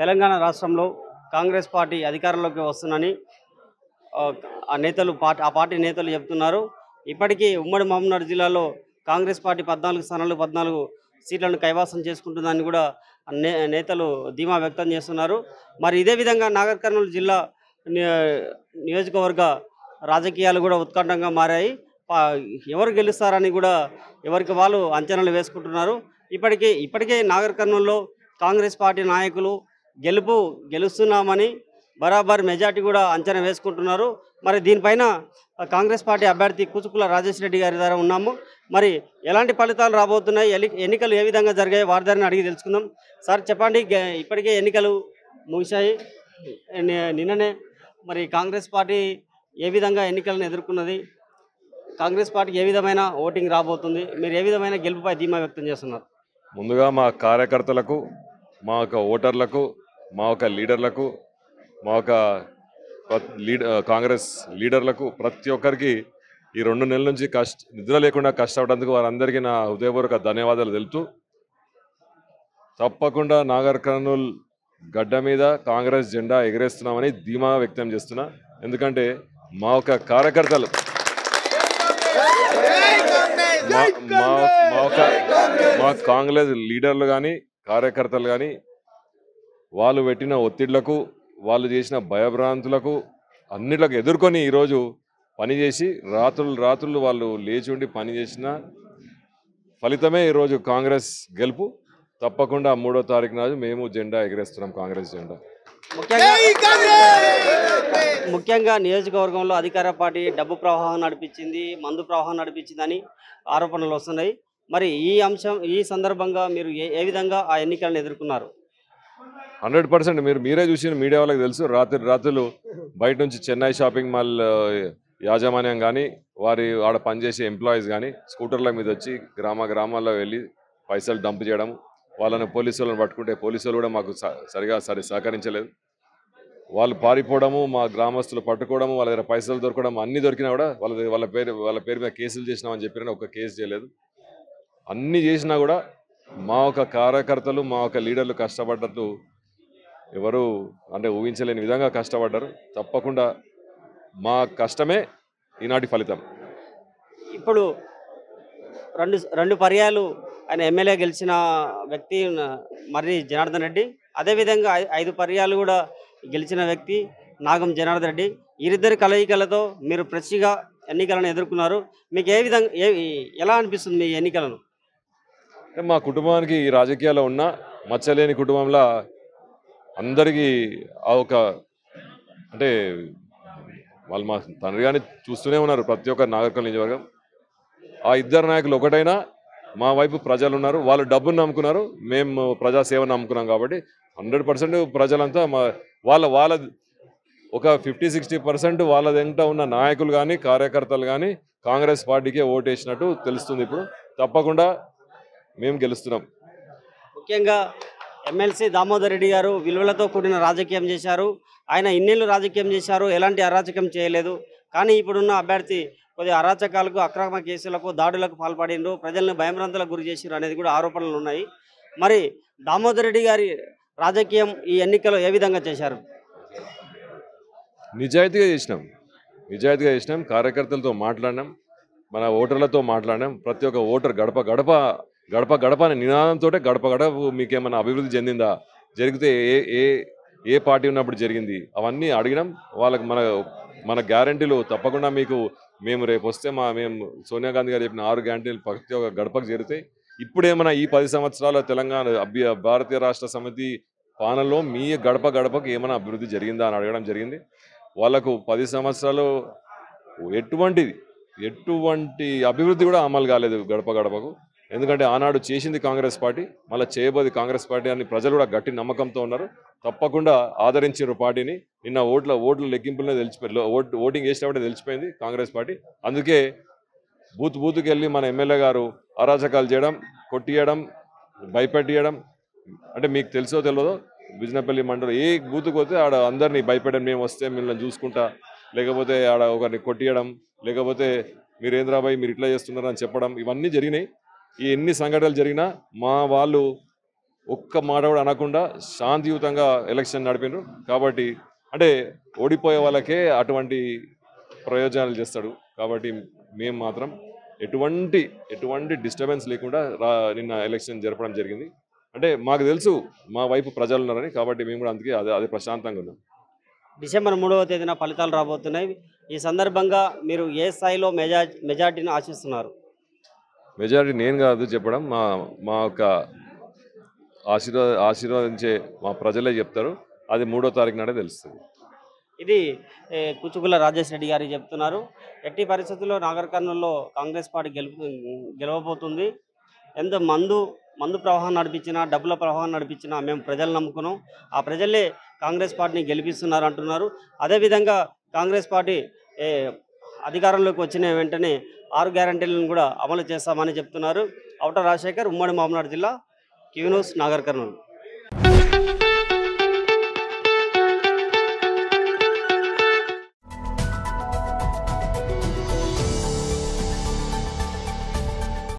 తెలంగాణ రాష్ట్రంలో కాంగ్రెస్ పార్టీ అధికారంలోకి వస్తుందని ఆ, ఆ నేతలు పార్టీ ఆ పార్టీ నేతలు చెప్తున్నారు ఇప్పటికీ ఉమ్మడి మహబూబ్నగర్ జిల్లాలో కాంగ్రెస్ పార్టీ పద్నాలుగు స్థానాలు పద్నాలుగు సీట్లను కైవాసం చేసుకుంటుందని కూడా నే నేతలు ధీమా వ్యక్తం చేస్తున్నారు మరి ఇదే విధంగా నాగర్ కర్నూలు జిల్లా ని- నియోజకవర్గ రాజకీయాలు కూడా ఉత్కంఠంగా మారాయి పా- ఎవరు గెలుస్తారని కూడా ఎవరికి వాళ్ళు అంచనాలు వేసుకుంటున్నారు ఇప్పటికే ఇప్పటికే నాగర్ కర్నూలులో కాంగ్రెస్ పార్టీ నాయకులు గెలుపు గెలుస్తున్నామని బరాబర్ మెజార్టీ కూడా అంచనా వేసుకుంటున్నారు మరి దీనిపైన ఆ, కాంగ్రెస్ పార్టీ అభ్యర్థి కూచుకుల రాజేష్ రెడ్డి గారి ద్వారా ఉన్నాము మరి ఎలాంటి ఫలితాలు రాబోతున్నాయి ఎలి- ఎన్నికలు ఏ విధంగా జరిగాయి వారి దారిని అడిగి తెలుసుకుందాం సార్ చెప్పండి గె- ఇప్పటికే ఎన్నికలు ముగిశాయి ని- నిన్ననే మరి కాంగ్రెస్ పార్టీ ఏ విధంగా ఎన్నికలను ఎదుర్కొన్నది కాంగ్రెస్ పార్టీకి ఏ విధమైన ఓటింగ్ రాబోతుంది మీరు ఏ విధమైన గెలుపుపై ధీమా వ్యక్తం చేస్తున్నారు ముందుగా మా కార్యకర్తలకు మా యొక్క ఓటర్లకు మా యొక్క లీడర్లకు మా యొక్క ప్ర- లీడ్ కాంగ్రెస్ లీడర్లకు ప్రతి ఒక్కరికి ఈ రెండు నెలల నుంచి కష్ట నిద్ర లేకుండా కష్టపడేందుకు వారందరికీ నా హృదయపూర్వక ధన్యవాదాలు తెలుపుతూ తప్పకుండా నాగర్ కర్నూల్ గడ్డ మీద కాంగ్రెస్ జెండా ఎగరేస్తున్నామని ధీమా వ్యక్తం చేస్తున్నా ఎందుకంటే మా యొక్క కార్యకర్తలు మా మా మా యొక్క మా కాంగ్రెస్ లీడర్లు కానీ కార్యకర్తలు కానీ వాళ్ళు పెట్టిన ఒత్తిళ్లకు వాళ్ళు చేసిన భయభ్రాంతులకు అన్నిట్లకు ఎదుర్కొని ఈరోజు పనిచేసి రాత్రులు రాత్రులు వాళ్ళు లేచి ఉండి పని చేసిన ఫలితమే ఈరోజు కాంగ్రెస్ గెలుపు తప్పకుండా మూడో తారీఖు నాడు మేము జెండా ఎగరేస్తున్నాం కాంగ్రెస్ జెండా ముఖ్యంగా ముఖ్యంగా నియోజకవర్గంలో అధికార పార్టీ డబ్బు ప్రవాహం నడిపించింది మందు ప్రవాహం నడిపించిందని ఆరోపణలు వస్తున్నాయి మరి ఈ అంశం ఈ సందర్భంగా మీరు ఏ ఏ విధంగా ఆ ఎన్నికలను ఎదుర్కొన్నారు హండ్రెడ్ పర్సెంట్ మీరు మీరే చూసిన మీడియా వాళ్ళకి తెలుసు రాత్రి రాత్రులు బయట నుంచి చెన్నై షాపింగ్ మాల్ ఆ, యాజమాన్యం కానీ వారి ఆడ పనిచేసే ఎంప్లాయీస్ కానీ స్కూటర్ల మీద వచ్చి గ్రామ గ్రామాల్లో వెళ్ళి పైసలు డంప్ చేయడం వాళ్ళని పోలీసు వాళ్ళని పట్టుకుంటే పోలీసు వాళ్ళు కూడా మాకు స- సరిగా సరి సహకరించలేదు వాళ్ళు పారిపోవడము మా గ్రామస్తులు పట్టుకోవడము వాళ్ళ దగ్గర పైసలు దొరకడం అన్ని దొరికినా కూడా వాళ్ళ దగ్గర- వాళ్ళ పేరు వాళ్ళ పేరు మీద కేసులు చేసినామని చెప్పిన ఒక కేసు చేయలేదు అన్ని చేసినా కూడా మా ఒక కార్యకర్తలు మా ఒక లీడర్లు కష్టపడ్డట్టు ఎవరు అంటే ఊహించలేని విధంగా కష్టపడ్డారు తప్పకుండా మా కష్టమే ఈనాటి ఫలితం ఇప్పుడు రెండు రెండు పర్యాలు ఆయన ఎమ్మెల్యే గెలిచిన వ్యక్తి న- మర్రి జనార్దన్ రెడ్డి అదేవిధంగా ఐ- ఐదు పర్యాలు కూడా గెలిచిన వ్యక్తి నాగం జనార్దన్ రెడ్డి వీరిద్దరి కలయికలతో మీరు ఫ్రెష్గా ఎన్నికలను ఎదుర్కొన్నారు మీకు ఏ విధంగా ఏ ఎలా అనిపిస్తుంది మీ ఎన్నికలను అంటే మా కుటుంబానికి ఈ రాజకీయాల్లో ఉన్న మచ్చలేని కుటుంబంలో అందరికీ ఆ ఒక అంటే వాళ్ళు మా తండ్రి గారిని చూస్తూనే ఉన్నారు ప్రతి ఒక్క నాగరికల్ నియోజకవర్గం ఆ ఇద్దరు నాయకులు ఒకటైనా మా వైపు ప్రజలు ఉన్నారు వాళ్ళు డబ్బును నమ్ముకున్నారు మేము ప్రజాసేవను నమ్ముకున్నాం కాబట్టి హండ్రెడ్ పర్సెంట్ ప్రజలంతా మా వాళ్ళ వాళ్ళ ఒక ఫిఫ్టీ సిక్స్టీ పర్సెంట్ వాళ్ళ వెంట ఉన్న నాయకులు కానీ కార్యకర్తలు కానీ కాంగ్రెస్ పార్టీకే ఓటేసినట్టు తెలుస్తుంది ఇప్పుడు తప్పకుండా మేము గెలుస్తున్నాం ముఖ్యంగా ఎమ్మెల్సీ దామోదర్ రెడ్డి గారు విలువలతో కూడిన రాజకీయం చేశారు ఆయన ఇన్నేళ్ళు రాజకీయం చేశారు ఎలాంటి అరాచకం చేయలేదు కానీ ఇప్పుడున్న అభ్యర్థి కొద్ది అరాచకాలకు అక్రమ కేసులకు దాడులకు పాల్పడిండ్రు ప్రజలను భయభ్రాంతులకు గురి చేసిరు అనేది కూడా ఆరోపణలు ఉన్నాయి మరి దామోదర్ రెడ్డి గారి రాజకీయం ఈ ఎన్నికలో ఏ విధంగా చేశారు నిజాయితీగా చేసినాం నిజాయితీగా చేసినాం కార్యకర్తలతో మాట్లాడినాం మన ఓటర్లతో మాట్లాడినాం ప్రతి ఒక్క ఓటర్ గడప గడప గడప గడప అనే నినాదంతో గడప గడప మీకేమైనా అభివృద్ధి చెందిందా జరిగితే ఏ ఏ ఏ పార్టీ ఉన్నప్పుడు జరిగింది అవన్నీ అడిగినాం వాళ్ళకి మన మన గ్యారంటీలు తప్పకుండా మీకు మేము రేపు వస్తే మా మేము సోనియా గాంధీ గారు చెప్పిన ఆరు గ్యారంటీలు ప్రతి ఒక్క గడపకు చేరుతాయి ఇప్పుడు ఏమైనా ఈ పది సంవత్సరాల తెలంగాణ అభ్య భారతీయ రాష్ట్ర సమితి పాలనలో మీ గడప గడపకు ఏమైనా అభివృద్ధి జరిగిందా అని అడగడం జరిగింది వాళ్ళకు పది సంవత్సరాలు ఎటువంటిది ఎటువంటి అభివృద్ధి కూడా అమలు కాలేదు గడప గడపకు ఎందుకంటే ఆనాడు చేసింది కాంగ్రెస్ పార్టీ మళ్ళీ చేయబోది కాంగ్రెస్ పార్టీ అని ప్రజలు కూడా గట్టి నమ్మకంతో ఉన్నారు తప్పకుండా ఆదరించారు పార్టీని నిన్న ఓట్ల ఓట్ల లెక్కింపులనే తెలిసిపోయి ఓట్ ఓటింగ్ చేసినప్పుడే తెలిసిపోయింది కాంగ్రెస్ పార్టీ అందుకే బూత్ బూత్కి వెళ్ళి మన ఎమ్మెల్యే గారు అరాచకాలు చేయడం కొట్టియడం భయపెట్టియడం అంటే మీకు తెలుసో తెలియదో బిజినపల్లి మండలం ఏ బూత్కి పోతే ఆడ అందరినీ భయపెట్టడం మేము వస్తే మిమ్మల్ని చూసుకుంటా లేకపోతే ఆడ ఒకరిని కొట్టియడం లేకపోతే మీరు ఏంద్రాబాయ్ మీరు ఇట్లా చేస్తున్నారు అని చెప్పడం ఇవన్నీ జరిగినాయి ఈ ఎన్ని సంఘటనలు జరిగినా మా వాళ్ళు ఒక్క మాట కూడా అనకుండా శాంతియుతంగా ఎలక్షన్ నడిపిండ్రు కాబట్టి అంటే ఓడిపోయే వాళ్ళకే అటువంటి ప్రయోజనాలు చేస్తాడు కాబట్టి మేము మాత్రం ఎటువంటి ఎటువంటి డిస్టర్బెన్స్ లేకుండా రా నిన్న ఎలక్షన్ జరపడం జరిగింది అంటే మాకు తెలుసు మా వైపు ప్రజలు ఉన్నారని కాబట్టి మేము కూడా అందుకే అదే అదే ప్రశాంతంగా ఉన్నాం డిసెంబర్ మూడవ తేదీన ఫలితాలు రాబోతున్నాయి ఈ సందర్భంగా మీరు ఏ స్థాయిలో మెజా మెజార్టీని ఆశిస్తున్నారు మెజారిటీ నేను కాదు చెప్పడం మా మా యొక్క ఆశీర్వాద ఆశీర్వదించే మా ప్రజలే చెప్తారు అది మూడో తారీఖు నాడే తెలుస్తుంది ఇది ఏ, కుచుకుల రాజేష్ రెడ్డి గారు చెప్తున్నారు ఎట్టి పరిస్థితుల్లో నాగర్ కర్నూలులో కాంగ్రెస్ పార్టీ గెలుపు గెలవబోతుంది ఎంత మందు మందు ప్రవాహం నడిపించినా డబ్బుల ప్రవాహం నడిపించినా మేము ప్రజలు నమ్ముకున్నాం ఆ ప్రజలే కాంగ్రెస్ పార్టీని గెలిపిస్తున్నారు అంటున్నారు అదేవిధంగా కాంగ్రెస్ పార్టీ ఏ, అధికారంలోకి వచ్చిన వెంటనే ఆరు గ్యారంటీలను కూడా అమలు చేస్తామని చెప్తున్నారు అవట రాజశేఖర్ ఉమ్మడి మామనాడు జిల్లా క్యూనూస్ నాగర్ కర్నూలు